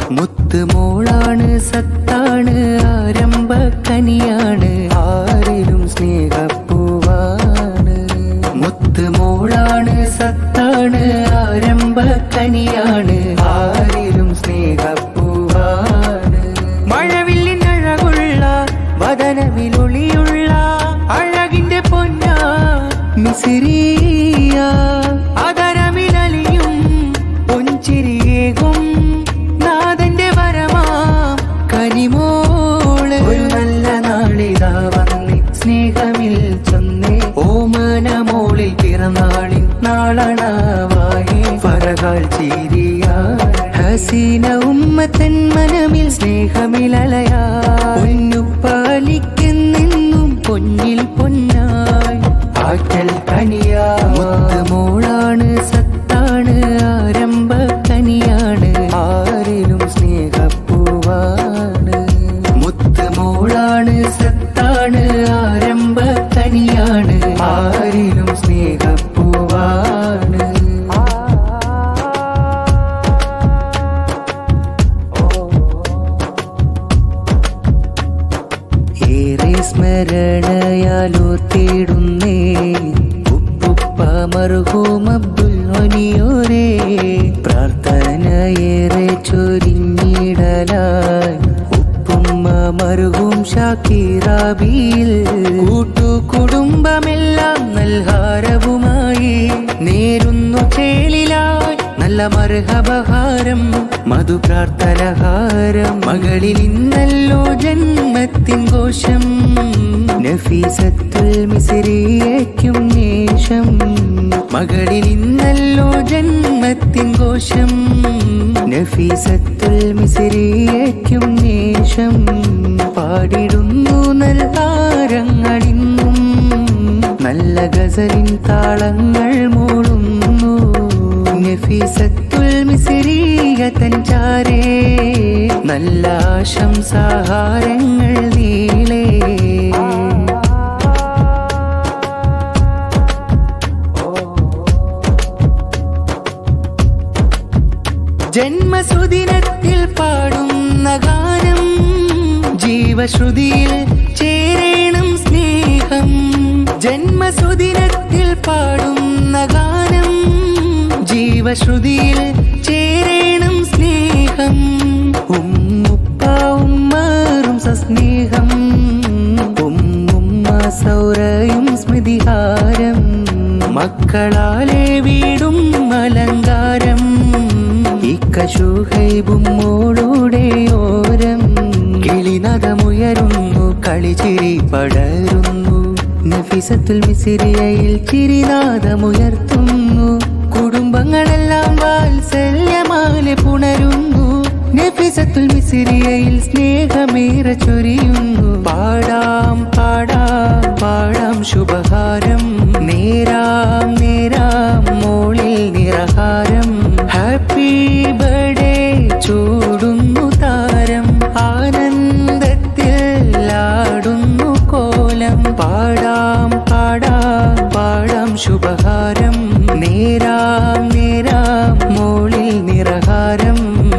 മുത്തുമോളാണ് സത്താണ് ആരംഭ കനിയാണ് ആരിലും സ്നേഹപ്പൂവാണ് മുത്തുമോളാണ് സത്താണ് ആരംഭ കനിയാണ് ആരിലും സ്നേഹപ്പൂവാണ് മഴവില്ലിൻ അഴകുള്ള വദനവിലൊളിയുള്ള അഴകിന്റെ പൊന്ന മിസിറിയ അതരമിലലിയും പൊഞ്ചിരിയേകും നാഥന്റെ വരമാ കനിമോള് ഒരു നല്ല നാളിതാ വന്നേ സ്നേഹമിൽ ചൊന്നേ ഓമന മോളിൽ പിറന്നാളിൻ നാളണവായി ഫറകൾ ചിരിയ ഹസീന ഉമ്മത്തൻ മനമിൽ സ്നേഹമിലലയാ പൊന്നു പാലിക്കെന്നെന്നും പൊന്നിൽ പൊന്നായി ആറ്റൽ കനിയാ മോളാണ് സത്താണ് ആരംഭ കനിയാണ് ആരിലും സ്നേഹപ്പൂവാണ് മുത്തുമോളാണ് സത്താണ് ആരംഭ കനിയാണ് ആരിലും സ്നേഹപ്പൂവാണ് ഏറെ സ്മരണയാലോർത്തിടുന്നേ ഉപ്പുപ്പ മർഹൂം അബ്ദുൽ ഒനിയോരേ പ്രാർത്ഥനയേറെ ചൊരിഞ്ഞിടലായി ഉപ്പുമ്മ മർഹൂം ഷാക്കിറാബിയിൽ കൂട്ടു കുടുംബമെല്ലാം നൽഹാരവുമായി നേരുന്നു ചേലിലായി നല്ല മർഹബഹാരം മധു പ്രാർത്ഥനഹാരം മകളിൽ ഇന്നല്ലോ ജന്മത്തിൻ ഘോഷം നഫീസത്തുൽ മിസിരിയേക്കും നേഷം മകളിൽ ഇന്നല്ലോ ജന്മത്തിൻ ഘോഷം നഫീസത്തുൽ മിസിരിയേക്കും നേഷം പാടിടുന്നു നൽകാരങ്ങളിന്നും നല്ല ഗസലിൻ താളങ്ങൾ മൂളുന്നു നഫീസത്തുൽ മിസിരിയ തഞ്ചാരേ നല്ല ആശംസാഹാരങ്ങൾ നീളേ ജന്മസുദിനത്തിൽ പാടുന്ന ഗാനം ജീവശ്രുതിയിൽ ചേരേണം സ്നേഹം ജന്മസുദിനത്തിൽ പാടുന്ന ഗാനം ജീവശ്രുതിയിൽ ചേരേണം സ്നേഹം ഉമ്മുപ്പ ഉമ്മാറും സസ്നേഹം ഉമ്മുമ്മ സൗരയും സ്മൃതിഹാരം മക്കളാലെ വീടും അലങ്കാരം ഇക്കശുഹൈബും മോളുടെ ഓരം കിളിനതമുയരുന്നു കളിച്ചിരി പടരുന്നു നഫിസത്തുൽ മിസിരിയയിൽ ചിരിനാദമുയർത്തുന്നു കുടുംബങ്ങളെല്ലാം വാത്സല്യമാലെ പുണരുന്നു നഫിസത്തുൽ മിസിരിയയിൽ സ്നേഹമേറെ ചൊരിയുന്നു പാടാം പാടാം പാടാം ശുഭഹാരം നേരാം നേരാം മോളിൽ നിറഹാരം ഹാപ്പി ബർത്ത്ഡേ ചൂടുന്നു താരം ആനന്ദത്തിൽ ആടുന്നു കോലം പാടാം പാടാം പാടാം ശുഭഹാരം നേരാം നേരാം മോളിൽ നിറഹാരം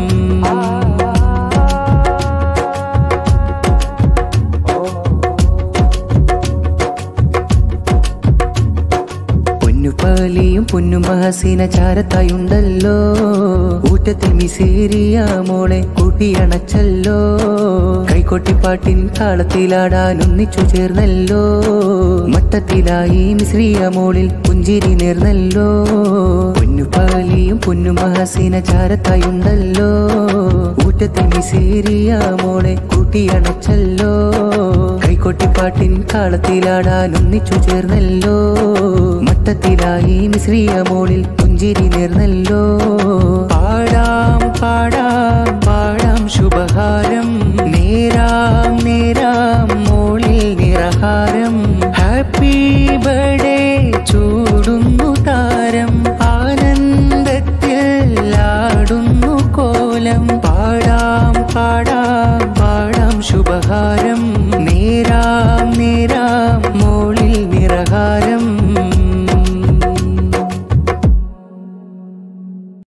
പൊന്നുപാലിയും പൊന്നും ഹസീന ചാരത്തായുണ്ടല്ലോ ഊറ്റത്തിൽ മിസേരിയ മോളെ കൂട്ടിയണച്ചല്ലോ കൈകൊട്ടിപ്പാട്ടിൻ താളത്തിലാടാൻ ഒന്നിച്ചു ചേർന്നല്ലോ മട്ടത്തിലായി മിശ്രിയ മോളിൽ പുഞ്ചിരി നേർന്നല്ലോ പൊന്നുപാലിയും പൊന്നും ഹസീന ചാരത്തായുണ്ടല്ലോ ഊറ്റത്തിൽ മിസേരിയ മോളെ കൂട്ടിയണച്ചല്ലോ കൈകൊട്ടിപ്പാട്ടിൻ താളത്തിലാടാൻ ഒന്നിച്ചു ചേർന്നല്ലോ മട്ടത്തിലായി മിശ്രിയ മോളിൽ പുഞ്ചിരി നേർന്നല്ലോ പാടാം പാടാം പാടാം ശുഭഹാരം നേരാം നേരാം മോളിൽ നിറഹാരം ഹാപ്പി ബർത്ത്ഡേ ചൂ